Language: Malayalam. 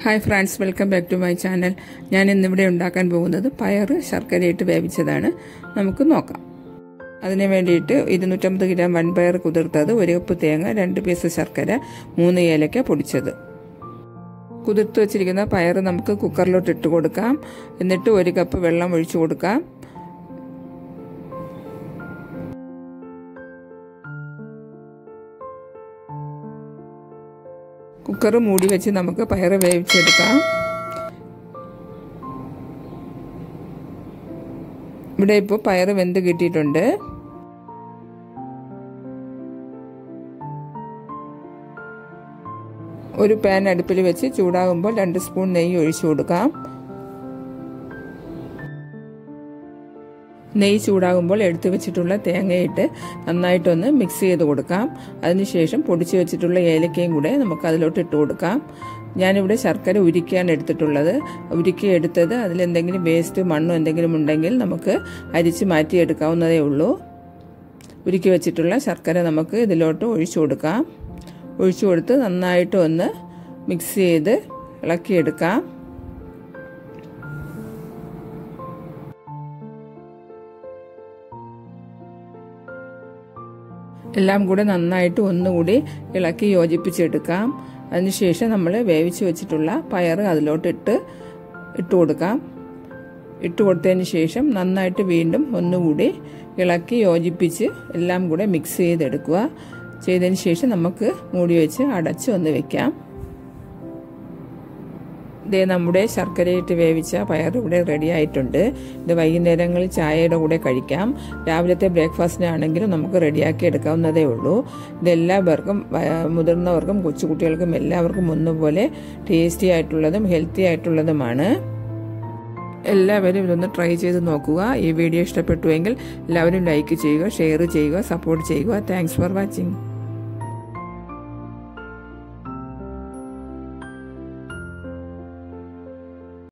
hi friends welcome back to my channel ഞാൻ ഇന്നിവിടെ ഉണ്ടാക്കാൻ പോകുന്നത് പയർ ശർക്കരയിട്ട് വേവിച്ചതാണ് നമുക്ക് നോക്കാം അതിന് വേണ്ടിയിട്ട് ഇരുന്നൂറ്റമ്പത് ഗ്രാം വൻപയർ കുതിർത്തത് ഒരു കപ്പ് തേങ്ങ രണ്ട് പീസ് ശർക്കര മൂന്ന് ഏലക്ക പൊടിച്ചത് കുതിർത്ത് വെച്ചിരിക്കുന്ന പയർ നമുക്ക് കുക്കറിലോട്ട് ഇട്ട് കൊടുക്കാം എന്നിട്ട് ഒരു കപ്പ് വെള്ളം ഒഴിച്ചു കൊടുക്കാം കുക്കർ മൂടി വെച്ച് നമുക്ക് പയർ വേവിച്ചെടുക്കാം ഇവിടെ ഇപ്പോൾ പയർ വെന്ത് കിട്ടിയിട്ടുണ്ട് ഒരു പാൻ അടുപ്പിൽ വെച്ച് ചൂടാകുമ്പോൾ രണ്ട് സ്പൂൺ നെയ്യ് ഒഴിച്ചു കൊടുക്കാം നെയ്യ് ചൂടാകുമ്പോൾ എടുത്തു വെച്ചിട്ടുള്ള തേങ്ങയിട്ട് നന്നായിട്ടൊന്ന് മിക്സ് ചെയ്ത് കൊടുക്കാം അതിനുശേഷം പൊടിച്ചു വെച്ചിട്ടുള്ള ഏലക്കയും കൂടെ നമുക്ക് അതിലോട്ട് ഇട്ട് കൊടുക്കാം ഞാനിവിടെ ശർക്കര ഉരുക്കിയാണ് എടുത്തിട്ടുള്ളത് ഉരുക്കി എടുത്തത് അതിലെന്തെങ്കിലും വേസ്റ്റ് മണ്ണോ എന്തെങ്കിലും ഉണ്ടെങ്കിൽ നമുക്ക് അരിച്ച് മാറ്റിയെടുക്കാവുന്നതേ ഉള്ളൂ ഉരുക്കി വെച്ചിട്ടുള്ള ശർക്കര നമുക്ക് ഇതിലോട്ട് ഒഴിച്ചു കൊടുക്കാം ഒഴിച്ചു കൊടുത്ത് നന്നായിട്ട് ഒന്ന് മിക്സ് ചെയ്ത് ഇളക്കിയെടുക്കാം എല്ലാം കൂടെ നന്നായിട്ട് ഒന്നുകൂടി ഇളക്കി യോജിപ്പിച്ചെടുക്കാം അതിനുശേഷം നമ്മൾ വേവിച്ച് വെച്ചിട്ടുള്ള പയർ അതിലോട്ട് ഇട്ട് ഇട്ട് കൊടുക്കാം ഇട്ട് കൊടുത്തതിന് ശേഷം നന്നായിട്ട് വീണ്ടും ഒന്നുകൂടി ഇളക്കി യോജിപ്പിച്ച് എല്ലാം കൂടെ മിക്സ് ചെയ്തെടുക്കുക ചെയ്തതിന് ശേഷം നമുക്ക് മൂടി വെച്ച് അടച്ച് ഒന്ന് വെക്കാം ഇതേ നമ്മുടെ ശർക്കരയിട്ട് വേവിച്ച പയർ ഇവിടെ റെഡി ആയിട്ടുണ്ട് ഇത് വൈകുന്നേരങ്ങളിൽ ചായയുടെ കൂടെ കഴിക്കാം രാവിലത്തെ ബ്രേക്ക്ഫാസ്റ്റിനാണെങ്കിലും നമുക്ക് റെഡിയാക്കി എടുക്കാവുന്നതേ ഉള്ളൂ ഇതെല്ലാവർക്കും മുതിർന്നവർക്കും കൊച്ചുകുട്ടികൾക്കും എല്ലാവർക്കും ഒന്നുപോലെ ടേസ്റ്റി ആയിട്ടുള്ളതും ഹെൽത്തി ആയിട്ടുള്ളതുമാണ് എല്ലാവരും ഇതൊന്ന് ട്രൈ ചെയ്ത് നോക്കുക ഈ വീഡിയോ ഇഷ്ടപ്പെട്ടുവെങ്കിൽ എല്ലാവരും ലൈക്ക് ചെയ്യുക ഷെയർ ചെയ്യുക സപ്പോർട്ട് ചെയ്യുക താങ്ക്സ് ഫോർ വാച്ചിങ്